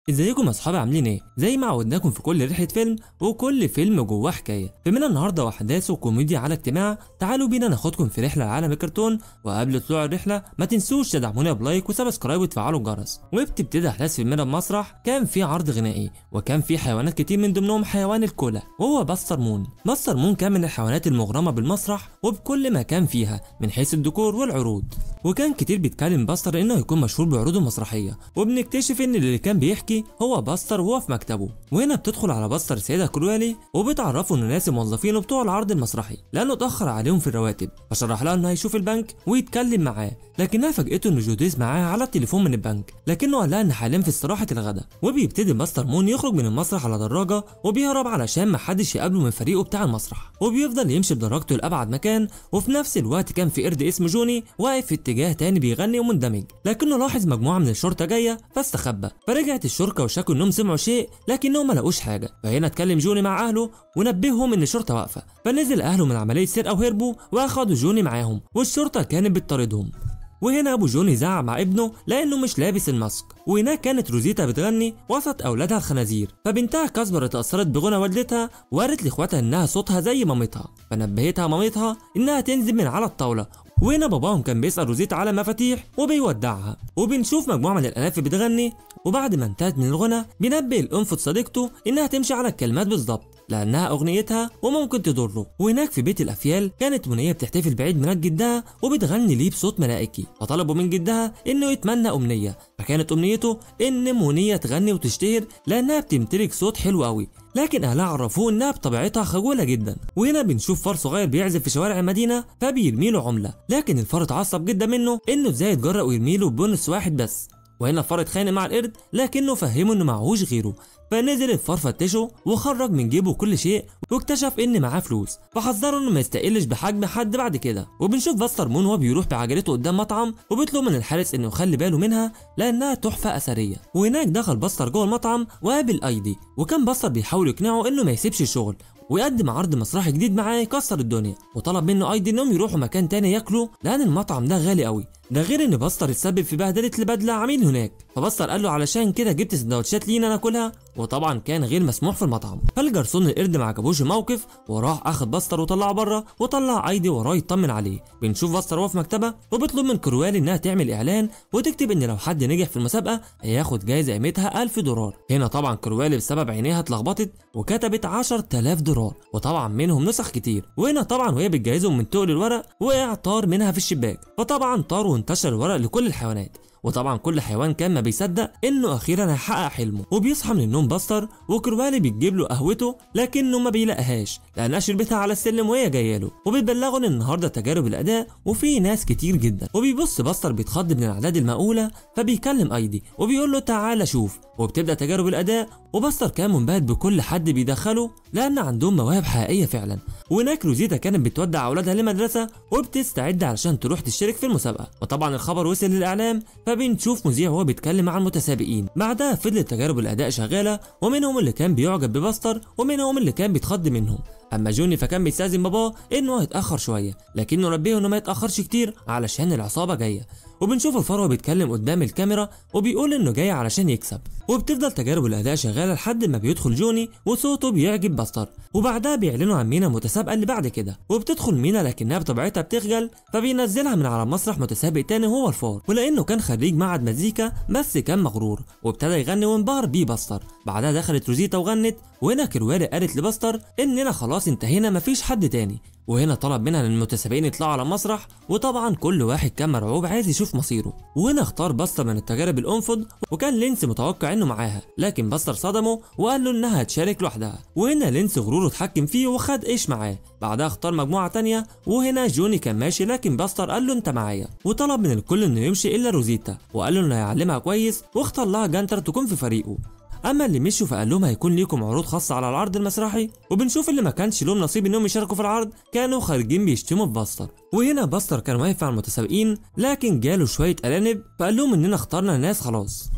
ازيكم يا اصحابي عاملين ايه زي ما عودناكم في كل رحله فيلم وكل فيلم جواه حكايه فيلمنا النهارده واحداث وكوميديا على اجتماع تعالوا بينا ناخدكم في رحله لعالم الكرتون وقبل طلوع الرحله ما تنسوش تدعمونا بلايك وسبسكرايب وتفعلوا الجرس وبتبتدي احداث فيلمنا بمسرح كان في عرض غنائي وكان في حيوانات كتير من ضمنهم حيوان الكولا وهو باستر مون باستر مون كان من الحيوانات المغرمه بالمسرح وبكل ما كان فيها من حيث الديكور والعروض وكان كتير بيتكلم باستر انه يكون مشهور بعروضه المسرحيه وبنكتشف ان اللي كان بيحكي هو باستر وهو في مكتبه وهنا بتدخل على باستر سيدة كروالي وبتعرفه انه ناسي موظفينه بتوع العرض المسرحي لانه اتاخر عليهم في الرواتب فشرح لها انه هيشوف البنك ويتكلم معاه لكنها فاجئته ان جوديز معاه على التليفون من البنك لكنه قال لها ان حاليا في استراحه الغداء وبيبتدي باستر مون يخرج من المسرح على دراجه وبيهرب علشان محدش يقابله من فريقه بتاع المسرح وبيفضل يمشي بدراجته لابعد مكان وفي نفس الوقت كان في قرد اسمه جوني واقف في اتجاه تاني بيغني ومندمج لكنه لاحظ مجموعه من الشرطه جايه فاستخبى فرجعت الشرطه وشكوا انهم سمعوا شيء لكنهم ما لقوش حاجه فهنا اتكلم جوني مع اهله ونبههم ان الشرطه واقفه فنزل اهله من عمليه سرقه وهربوا واخدوا جوني معاهم والشرطه كانت بتطاردهم وهنا ابو جوني زعق مع ابنه لانه مش لابس الماسك وهناك كانت روزيتا بتغني وسط اولادها الخنازير فبنتها كاسبر اتاثرت بغنى والدتها وقالت لاخواتها انها صوتها زي مامتها فنبهتها مامتها انها تنزل من على الطاوله وهنا باباهم كان بيسأل روزيتا على مفاتيح وبيودعها وبنشوف مجموعة من الأنافي بتغني وبعد ما انتهت من الغنى بينبه الأنفذ صديقته إنها تمشي على الكلمات بالظبط لأنها أغنيتها وممكن تضره وهناك في بيت الأفيال كانت منية بتحتفل بعيد ميلاد جدها وبتغني ليه بصوت ملائكي فطلبوا من جدها إنه يتمنى أمنية فكانت أمنيته إن منية تغني وتشتهر لأنها بتمتلك صوت حلو قوي لكن اهلها عرفوه انها بطبيعتها خجوله جدا وهنا بنشوف فار صغير بيعزف في شوارع المدينه فبيرمي له عمله لكن الفار اتعصب جدا منه انه ازاي يتجرأ ويرمي له بونس واحد بس وهنا الفار اتخانق مع القرد لكنه فهمه انه معهوش غيره فنزل الفار فتشه وخرج من جيبه كل شيء واكتشف ان معاه فلوس فحذره انه ما يستقلش بحجم حد بعد كده وبنشوف باستر مون وهو بيروح بعجلته قدام مطعم وبيطلب من الحارس انه يخلي باله منها لانها تحفه اثريه وهناك دخل باستر جوه المطعم وقابل ايدي وكان باستر بيحاول يقنعه انه ما يسيبش الشغل ويقدم عرض مسرحي جديد معاه يكسر الدنيا وطلب منه ايدي انهم يروحوا مكان تاني ياكلوا لان المطعم ده غالي قوي ده غير ان باستر اتسبب في بهدله البدله عميل هناك فباستر قال له علشان كده جبت سندوتشات لينا ناكلها وطبعا كان غير مسموح في المطعم فالجرسون القرد ما عجبوش الموقف وراح اخد باستر وطلعه بره وطلع ايدي وراه يطمن عليه بنشوف باستر وهو في مكتبه وبيطلب من كروالي انها تعمل اعلان وتكتب ان لو حد نجح في المسابقه هياخد جايزه قيمتها 1000 دولار هنا طبعا كروالي بسبب عينيها اتلخبطت وكتبت 10000 دولار وطبعا منهم نسخ كتير وهنا طبعا وهي بتجهزهم من تقل الورق وقع طار منها في الشباك فطبعا طار وانتشر الورق لكل الحيوانات وطبعا كل حيوان كان ما بيصدق انه اخيرا هيحقق حلمه وبيصحى من النوم باستر وكروالي بتجيب له قهوته لكنه ما بيلاقيهاش لانها شربتها على السلم وهي جايه له وبتبلغه ان النهارده تجارب الاداء وفي ناس كتير جدا وبيبص باستر بيتخض من الاعداد المهوله فبيكلم ايدي وبيقول له تعالى شوف وبتبدا تجارب الاداء وباستر كان منبهر بكل حد بيدخله لان عندهم مواهب حقيقيه فعلا وهناك روزيتا كانت بتودع اولادها لمدرسه وبتستعد علشان تروح تشترك في المسابقه وطبعا الخبر وصل للاعلام فبنشوف مذيع وهو بيتكلم مع المتسابقين بعدها فضلت تجارب الاداء شغاله ومنهم اللي كان بيعجب بباستر ومنهم اللي كان بيتخض منهم اما جوني فكان بيستاذن باباه انه هيتاخر شويه لكنه نبهه انه ما يتاخرش كتير علشان العصابه جايه وبنشوف الفروه بيتكلم قدام الكاميرا وبيقول انه جاي علشان يكسب وبتفضل تجارب الاداء شغاله لحد ما بيدخل جوني وصوته بيعجب باستر وبعدها بيعلنوا عن مينا المتسابقه اللي بعد كده وبتدخل مينا لكنها بطبيعتها بتخجل فبينزلها من على المسرح متسابق تاني هو الفار ولانه كان خريج معهد مزيكا بس كان مغرور وابتدى يغني وانبهر بيه باستر بعدها دخلت روزيتا وغنت وهنا كروالي قالت لباستر اننا خلاص انتهينا مفيش حد تاني وهنا طلب منها ان المتسابقين يطلعوا على المسرح وطبعا كل واحد كان مرعوب عايز يشوف مصيره وهنا اختار باستر من التجارب الانفض وكان لينس متوقع انه معاها لكن باستر صدمه وقال له انها هتشارك لوحدها وهنا لينس غروره اتحكم فيه وخد ايش معاه بعدها اختار مجموعه تانية وهنا جوني كان ماشي لكن باستر قال له انت معايا وطلب من الكل انه يمشي الا روزيتا وقال له انه هيعلمها كويس واختار لها جانتر تكون في فريقه اما اللي مشوا فقال لهم هيكون ليكم عروض خاصه على العرض المسرحي وبنشوف اللي ما كانش لهم نصيب انهم يشاركوا في العرض كانوا خارجين بيشتموا في باستر وهنا باستر كان واقف مع المتسابقين لكن جاله شويه ارانب فقال لهم اننا اخترنا ناس خلاص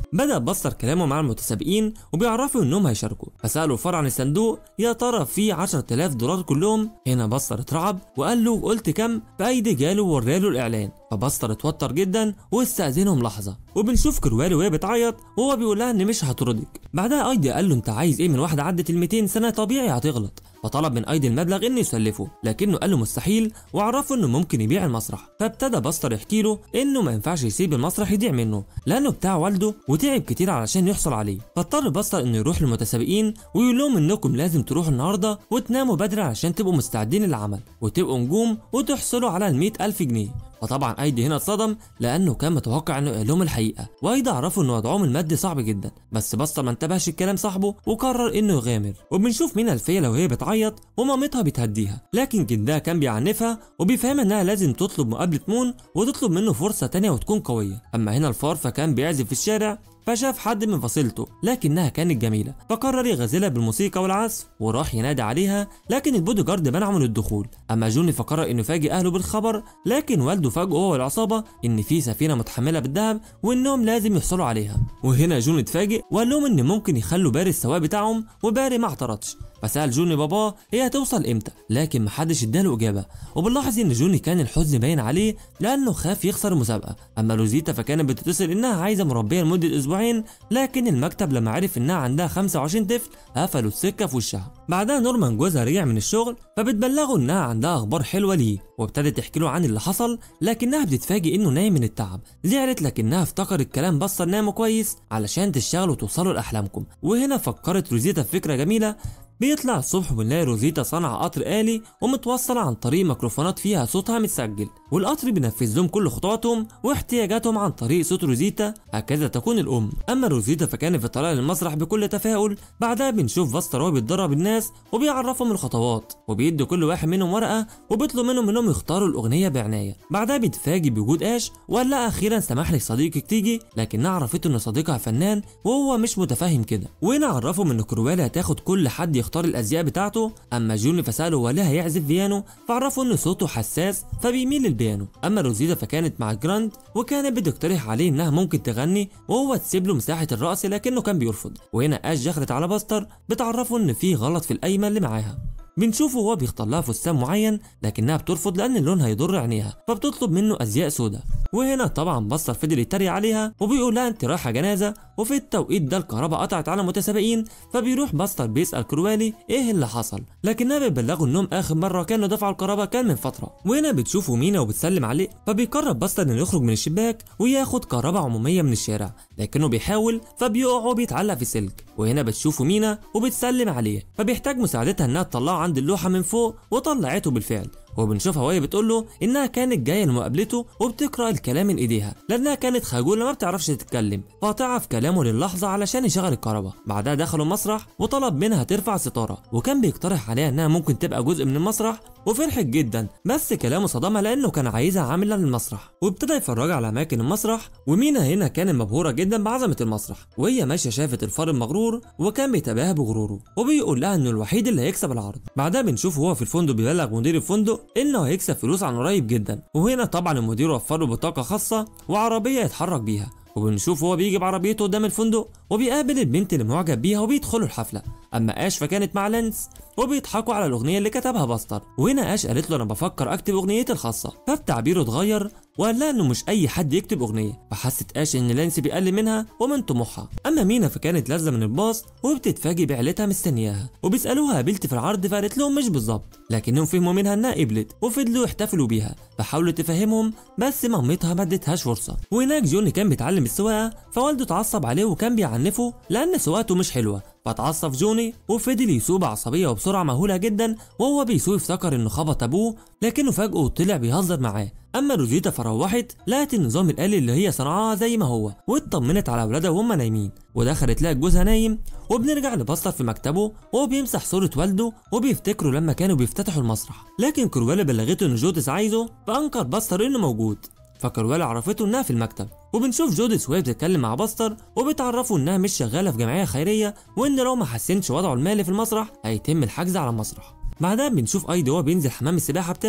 بدأ باستر كلامه مع المتسابقين وبيعرفوا انهم هيشاركوا فسألوا الفار عن الصندوق يا ترى فيه 10000 دولار كلهم هنا باستر اترعب وقال له قلت كم فايدي جاله ووراله الاعلان فباستر اتوتر جدا واستأذنهم لحظة وبنشوف كروالي وهي بتعيط وهو بيقول لها ان مش هتردك بعدها ايدي قال له انت عايز ايه من واحدة عدت ال 200 سنة طبيعي هتغلط فطلب من ايدي المبلغ انه يسلفه لكنه قال له مستحيل وعرفه انه ممكن يبيع المسرح فابتدى باستر يحكي له انه ما ينفعش يسيب المسرح يضيع منه لانه بتاع والده وتعب كتير علشان يحصل عليه فاضطر باستر انه يروح للمتسابقين ويقول لهم انكم لازم تروحوا النهارده وتناموا بدري علشان تبقوا مستعدين للعمل وتبقوا نجوم وتحصلوا على ال ألف جنيه فطبعا ايدي هنا اتصدم لانه كان متوقع انه يقول لهم الحقيقه وايدي عرفوا ان وضعهم المادي صعب جدا بس باستر ما انتبهش الكلام صاحبه وقرر انه يغامر وبنشوف مينا الفيله وهي بتعيط ومامتها بتهديها لكن جدها كان بيعنفها وبيفهمها انها لازم تطلب مقابله مون وتطلب منه فرصه تانية وتكون قويه اما هنا الفار فكان بيعزف في الشارع فشاف حد من فصيلته لكنها كانت جميلة فقرر يغازلها بالموسيقى والعزف وراح ينادي عليها لكن البودي جارد منعه من الدخول اما جوني فقرر انه يفاجئ اهله بالخبر لكن والده فاجئه هو والعصابة ان في سفينة متحملة بالذهب وانهم لازم يحصلوا عليها وهنا جوني اتفاجئ وقال لهم ان ممكن يخلوا باري السواق بتاعهم وباري ما اعترضش فسأل جوني باباه هي هتوصل امتى لكن محدش اداله اجابه وبنلاحظ ان جوني كان الحزن باين عليه لانه خاف يخسر المسابقه اما روزيتا فكانت بتتصل انها عايزه مربيه لمده اسبوعين لكن المكتب لما عرف انها عندها 25 طفل قفلوا السكه في وشها بعدها نورمان جوزها رجع من الشغل فبتبلغه انها عندها اخبار حلوه ليه وابتدت تحكي له عن اللي حصل لكنها بتتفاجئ انه نايم من التعب زعلت لكنها افتكرت كلام بصر ناموا كويس علشان تشتغلوا وتوصلوا لاحلامكم وهنا فكرت روزيتا في فكره جميله بيطلع الصبح بنلاقي روزيتا صنع قطر آلي ومتوصلة عن طريق ميكروفونات فيها صوتها متسجل والقطر بينفذ لهم كل خطواتهم واحتياجاتهم عن طريق صوت روزيتا هكذا تكون الأم أما روزيتا فكانت في الطريق للمسرح بكل تفاؤل بعدها بنشوف باستر وهو بيتدرب الناس وبيعرفهم الخطوات وبيدي كل واحد منهم ورقة وبيطلب منهم انهم يختاروا الأغنية بعناية بعدها بيتفاجئ بوجود آش وقال لها أخيرا سمح لك صديقك تيجي لكنها عرفته إن صديقها فنان وهو مش متفاهم كده وهنا عرفهم إن كروالي هتاخد كل حد يختار الازياء بتاعته اما جوني فساله هو ليه هيعزف بيانو فعرفوا ان صوته حساس فبيميل للبيانو اما روزيتا فكانت مع جراند وكانت بتقترح عليه انها ممكن تغني وهو تسيب له مساحه الرقص لكنه كان بيرفض وهنا اش دخلت على باستر بتعرفه ان في غلط في القايمه اللي معاها بنشوفه وهو بيختار لها فستان معين لكنها بترفض لان اللون هيضر عينيها فبتطلب منه ازياء سودا وهنا طبعا بصر فضل يتريق عليها وبيقول لها انت رايحه جنازه وفي التوقيت ده الكهرباء قطعت على متسابقين فبيروح باستر بيسال كروالي ايه اللي حصل لكنها بتبلغه انهم اخر مره كانوا دفعوا الكهرباء كان من فتره وهنا بتشوفه مينا وبتسلم عليه فبيقرر باستر انه يخرج من الشباك وياخد كهرباء عموميه من الشارع لكنه بيحاول فبيقع وبيتعلق في سلك وهنا بتشوفه مينا وبتسلم عليه فبيحتاج مساعدتها انها تطلعه عند اللوحه من فوق وطلعته بالفعل وبنشوفها وهي بتقول له انها كانت جايه لمقابلته وبتقرا الكلام من ايديها لانها كانت خجوله ما بتعرفش تتكلم فقطعها في كلامه للحظه علشان يشغل الكهرباء بعدها دخلوا المسرح وطلب منها ترفع ستاره وكان بيقترح عليها انها ممكن تبقى جزء من المسرح وفرحت جدا بس كلامه صدمها لانه كان عايزها عامله للمسرح وابتدى يفرجها على اماكن المسرح ومينا هنا كانت مبهوره جدا بعظمه المسرح وهي ماشيه شافت الفار المغرور وكان بيتباهى بغروره وبيقول لها انه الوحيد اللي هيكسب العرض بعدها بنشوفه هو في الفندق بيبلغ مدير الفندق انه هيكسب فلوس عن قريب جدا وهنا طبعا المدير وفر له بطاقه خاصه وعربيه يتحرك بيها وبنشوف هو بيجي بعربيته قدام الفندق وبيقابل البنت اللي معجب بيها وبيدخلوا الحفله اما اش فكانت مع لينس وبيضحكوا على الاغنيه اللي كتبها باستر وهنا اش قالت له انا بفكر اكتب اغنيتي الخاصه فبتعبيره اتغير وقال لها انه مش اي حد يكتب اغنيه فحست اش ان لانسي بيقلل منها ومن طموحها اما مينا فكانت لازه من الباص وبتتفاجئ بعيلتها مستنياها وبيسالوها قابلت في العرض فقالت لهم مش بالظبط لكنهم فهموا منها انها قبلت وفضلوا يحتفلوا بيها فحاولوا تفهمهم بس مامتها ما ادتهاش فرصه وهناك جوني كان بيتعلم السواقه فوالده اتعصب عليه وكان بيعنفه لان سواقته مش حلوه فتعصب جوني وفضل يسوق بعصبيه وبسرعه مهوله جدا وهو بيسوق افتكر انه خبط ابوه لكنه فجاه طلع بيهزر معاه اما روزيتا فروحت لقت النظام الآلي اللي هي صنعها زي ما هو واطمنت على اولادها وهم نايمين ودخلت لقت جوزها نايم وبنرجع لباستر في مكتبه وهو بيمسح صورة والده وبيفتكروا لما كانوا بيفتتحوا المسرح لكن كرويلا بلغته ان جودس عايزه فانكر باستر انه موجود فكرويلا عرفته انها في المكتب وبنشوف جودس وهي بتتكلم مع باستر وبتعرفه انها مش شغاله في جمعيه خيريه وان لو ما حسنش وضعه المالي في المسرح هيتم الحجز على المسرح بعدها بنشوف ايدي وهو بينزل حمام السباحه بتاعه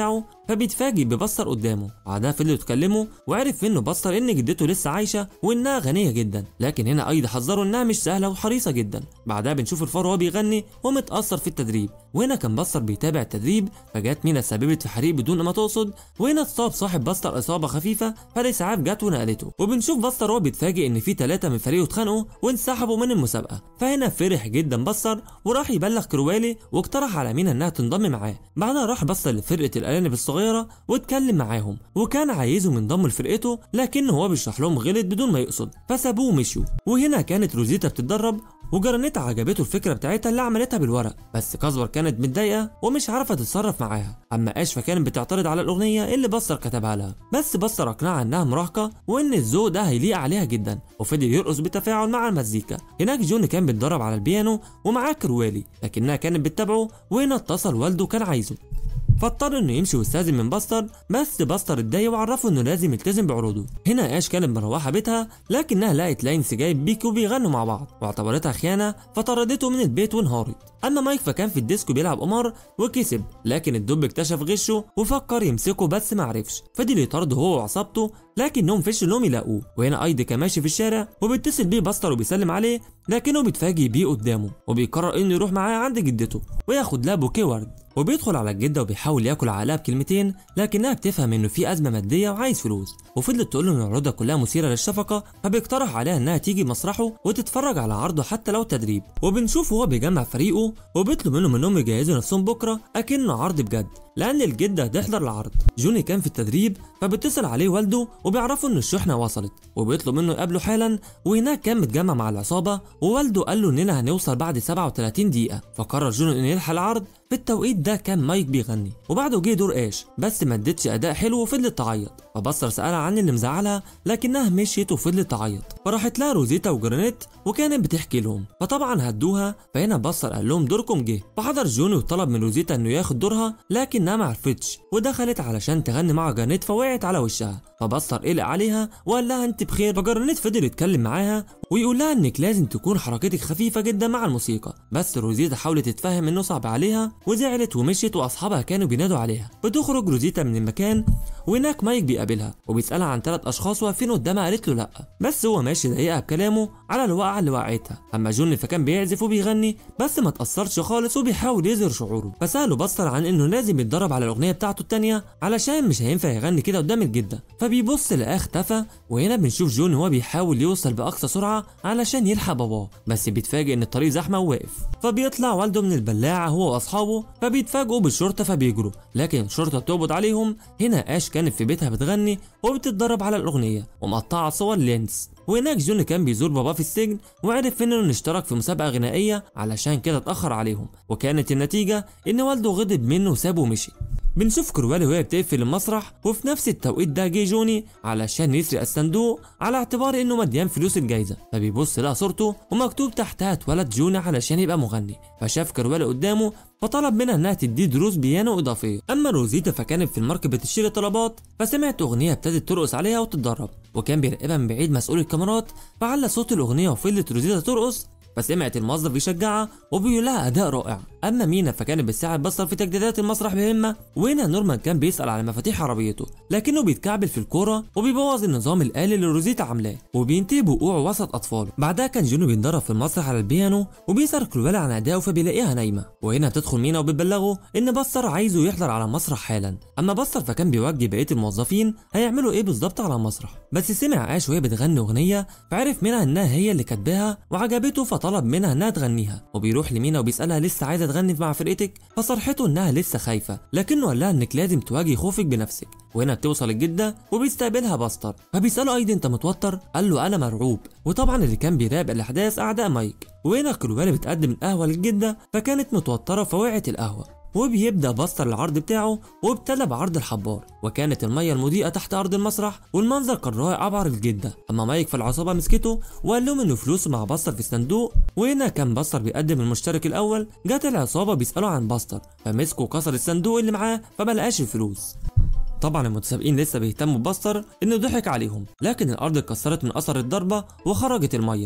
فبيتفاجئ ببستر قدامه بعدها فضلوا يتكلموا وعرف منه بستر ان جدته لسه عايشه وانها غنيه جدا لكن هنا ايضا حذروا انها مش سهله وحريصه جدا بعدها بنشوف الفار وهو بيغني ومتاثر في التدريب وهنا كان بستر بيتابع التدريب فجت مينا سببت في حريق بدون ما تقصد وهنا اتصاب صاحب بستر اصابه خفيفه فالاسعاف جت ونقلته وبنشوف بستر وهو بيتفاجئ ان في ثلاثه من فريقه اتخانقوا وانسحبوا من المسابقه فهنا فرح جدا بستر وراح يبلغ كروالي واقترح على مينا انها تنضم معاه بعدها راح بستر لفرقه الارانب الصغيره واتكلم معاهم وكان عايزهم ينضموا لفرقته لكنه هو بيشرح لهم غلط بدون ما يقصد فسابوه ومشيوا وهنا كانت روزيتا بتتدرب وجرانيتا عجبته الفكره بتاعتها اللي عملتها بالورق بس كازبر كانت متضايقه ومش عارفه تتصرف معاها اما اش فكانت بتعترض على الاغنيه اللي بستر كتبها لها بس بستر اقنعها انها مراهقه وان الذوق ده هيليق عليها جدا وفضل يرقص بتفاعل مع المزيكا هناك جون كان بيتدرب على البيانو ومعاه كروالي لكنها كانت بتتابعه وهنا اتصل والده كان عايزه فاضطر انه يمشي ويستاذن من باستر بس باستر اتضايق وعرفه انه لازم يلتزم بعروضه هنا اش كانت مروحه بيتها لكنها لقت لاينس جايب بيكو بيغنوا مع بعض واعتبرتها خيانه فطردته من البيت وانهارت اما مايك فكان في الديسكو بيلعب قمار وكسب لكن الدب اكتشف غشه وفكر يمسكه بس معرفش فضل يطارده هو وعصابته لكنهم فشلوا انهم يلاقوه وهنا ايدي كان ماشي في الشارع وبيتصل بيه باستر وبيسلم عليه لكنه بيتفاجئ بيه قدامه وبيقرر انه يروح معاه عند جدته وياخد لها بوكيه ورد وبيدخل على الجدة وبيحاول ياكل عقلها بكلمتين لكنها بتفهم انه في ازمة مادية وعايز فلوس وفضلت تقول له ان العروضة كلها مثيرة للشفقة فبيقترح عليها انها تيجي مسرحه وتتفرج على عرضه حتى لو تدريب وبنشوفه هو بيجمع فريقه وبيطلب منهم انهم يجهزوا نفسهم بكرة اكنه عرض بجد لان الجدة هتحضر العرض جوني كان في التدريب فبيتصل عليه والده وبيعرفوا ان الشحنة وصلت وبيطلب منه يقابله حالا وهناك كان متجمع مع العصابة ووالده قال له اننا هنوصل بعد 37 دقيقة فقرر جوني انه يلحق العرض في التوقيت ده كان مايك بيغني وبعده جه دور ايش بس ما ادتش اداء حلو وفضلت تعيط فبصر سالها عن اللي مزعلها لكنها مشيت وفضلت تعيط فراحت لها روزيتا وجرانيت وكانت بتحكي لهم فطبعا هدوها فهنا بصر قال لهم دوركم جه فحضر جوني وطلب من روزيتا انه ياخد دورها لكنها ما عرفتش ودخلت علشان تغني مع جرانيت فوقعت على وشها فبصر قلق عليها وقال لها انت بخير فجرانيت فضل يتكلم معاها ويقول لها انك لازم تكون حركتك خفيفه جدا مع الموسيقى بس روزيتا حاولت تتفهم انه صعب عليها وزعلت ومشيت واصحابها كانوا بينادوا عليها بتخرج روزيتا من المكان وهناك مايك بيقابلها وبيسالها عن ثلاث اشخاص واقفين قدامها قالت له لا بس هو ماشي ضايقها بكلامه على الوقعه اللي وقعتها اما جون فكان بيعزف وبيغني بس ما تاثرش خالص وبيحاول يظهر شعوره فساله بصر عن انه لازم يتدرب على الاغنيه بتاعته التانيه علشان مش هينفع يغني كده قدام الجده فبيبص لقاه اختفى وهنا بنشوف جون وهو بيحاول يوصل باقصى سرعه علشان يلحق باباه بس بيتفاجئ ان الطريق زحمه وواقف فبيطلع والده من البلاعه هو واصحابه فبيتفاجئوا بالشرطه فبيجروا لكن الشرطه بتقبض عليهم هنا اش كانت في بيتها بتغني وبتتدرب على الاغنيه ومقطعه صور لينس وهناك جون كان بيزور باباه في السجن وعرف انه اشترك في مسابقه غنائيه علشان كده اتاخر عليهم وكانت النتيجه ان والده غضب منه وسابه ومشي بنشوف كروالي وهي بتقفل المسرح وفي نفس التوقيت ده جه جوني علشان يسرق الصندوق على اعتبار انه مديان فلوس الجايزه فبيبص لقى صورته ومكتوب تحتها اتولد جوني علشان يبقى مغني فشاف كروالي قدامه فطلب منها انها تديه دروس بيانو اضافيه اما روزيتا فكانت في المركب بتشتري طلبات فسمعت اغنيه ابتدت ترقص عليها وتتدرب وكان بيراقبها من بعيد مسؤول الكاميرات فعلى صوت الاغنيه وفضلت روزيتا ترقص فسمعت الموظف بيشجعها وبيقول لها اداء رائع اما مينا فكانت بتساعد بصر في تجديدات المسرح بهمه وهنا نورمان كان بيسال على مفاتيح عربيته لكنه بيتكعبل في الكوره وبيبوظ النظام الالي اللي روزيتا عاملاه وبينتهي بوقوعه وسط اطفاله بعدها كان جونو بيتدرب في المسرح على البيانو وبيسال كلوبالا عن ادائه فبيلاقيها نايمه وهنا بتدخل مينا وبتبلغه ان بصر عايزه يحضر على المسرح حالا اما بصر فكان بيوجه بقيه الموظفين هيعملوا ايه بالظبط على المسرح بس سمع اش وهي بتغني اغنيه فعرف منها انها هي اللي كاتباها وعجبته فطلب منها انها تغنيها وبيروح لمينا وبيسالها لسه عايزه تغني مع فرقتك فصرحته انها لسه خايفه لكنه قال لها انك لازم تواجهي خوفك بنفسك وهنا بتوصل الجده وبيستقبلها باستر فبيساله ايدي انت متوتر قال له انا مرعوب وطبعا اللي كان بيراقب الاحداث اعداء مايك وهنا كلوبالي بتقدم القهوه للجده فكانت متوتره فوقعت القهوه وبيبدا باستر العرض بتاعه وابتدى بعرض الحبار وكانت الميه المضيئه تحت ارض المسرح والمنظر كان رائع عبر الجده اما مايك في العصابه مسكته وقال لهم انه فلوسه مع باستر في الصندوق وهنا كان باستر بيقدم المشترك الاول جت العصابه بيسالوا عن باستر فمسكوا وكسر الصندوق اللي معاه فما لقاش الفلوس طبعا المتسابقين لسه بيهتموا بباستر انه ضحك عليهم لكن الارض اتكسرت من اثر الضربه وخرجت الميه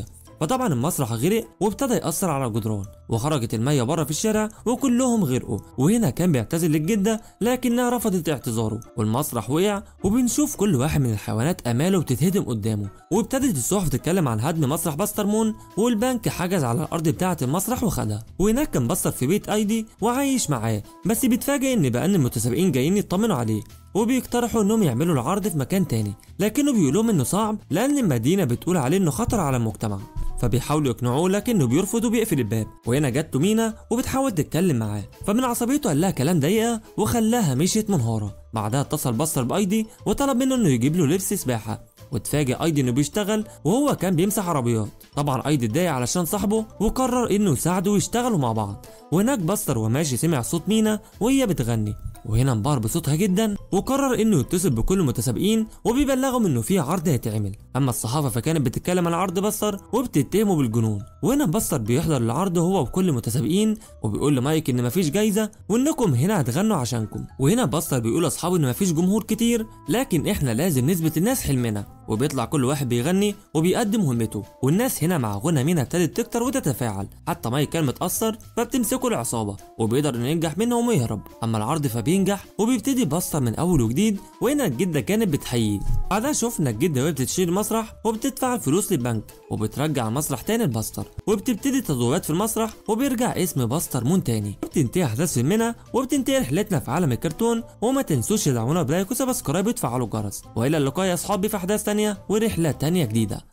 فطبعا المسرح غرق وابتدى يأثر على الجدران وخرجت المية بره في الشارع وكلهم غرقوا وهنا كان بيعتذر للجدة لكنها رفضت اعتذاره والمسرح وقع وبنشوف كل واحد من الحيوانات اماله بتتهدم قدامه وابتدت الصحف تتكلم عن هدم مسرح باستر مون والبنك حجز على الارض بتاعه المسرح وخدها وهناك كان باستر في بيت ايدي وعايش معاه بس بيتفاجئ ان بقى ان المتسابقين جايين يطمنوا عليه وبيقترحوا انهم يعملوا العرض في مكان تاني لكنه بيقولوا انه صعب لان المدينه بتقول عليه انه خطر على المجتمع فبيحاولوا يقنعوه لكنه بيرفض وبيقفل الباب وهنا جت مينا وبتحاول تتكلم معاه فمن عصبيته قال لها كلام ضيقه وخلاها مشيت منهاره بعدها اتصل باستر بايدي وطلب منه انه يجيب له لبس سباحه واتفاجئ ايدي انه بيشتغل وهو كان بيمسح عربيات طبعا ايدي اتضايق علشان صاحبه وقرر انه يساعده ويشتغلوا مع بعض وهناك باستر وماشي سمع صوت مينا وهي بتغني وهنا انبهر بصوتها جدا وقرر انه يتصل بكل المتسابقين وبيبلغهم انه في عرض هيتعمل اما الصحافه فكانت بتتكلم عن عرض بستر وبتتهمه بالجنون وهنا بستر بيحضر العرض هو وكل المتسابقين وبيقول لمايك ان مفيش جايزه وانكم هنا هتغنوا عشانكم وهنا بستر بيقول لاصحابه ان مفيش جمهور كتير لكن احنا لازم نثبت للناس حلمنا وبيطلع كل واحد بيغني وبيقدم مهمته والناس هنا مع غنى مينا ابتدت تكتر وتتفاعل حتى مايك كان متأثر فبتمسكه العصابة وبيقدر انه ينجح منهم ويهرب اما العرض فبينجح وبيبتدي بسطة من اول وجديد وهنا الجدة كانت بتحييه بعدها شفنا الجدة وهي بتشتري المسرح وبتدفع الفلوس للبنك وبترجع المسرح تاني لباستر وبتبتدي تدورات في المسرح وبيرجع اسم باستر مون تاني وبتنتهي احداث فيلمنا وبتنتهي رحلتنا في عالم الكرتون وما تنسوش تدعمونا بلايك وسبسكرايب وتفعلوا الجرس والى اللقاء يا اصحابي في احداث تانية ورحلة تانية جديدة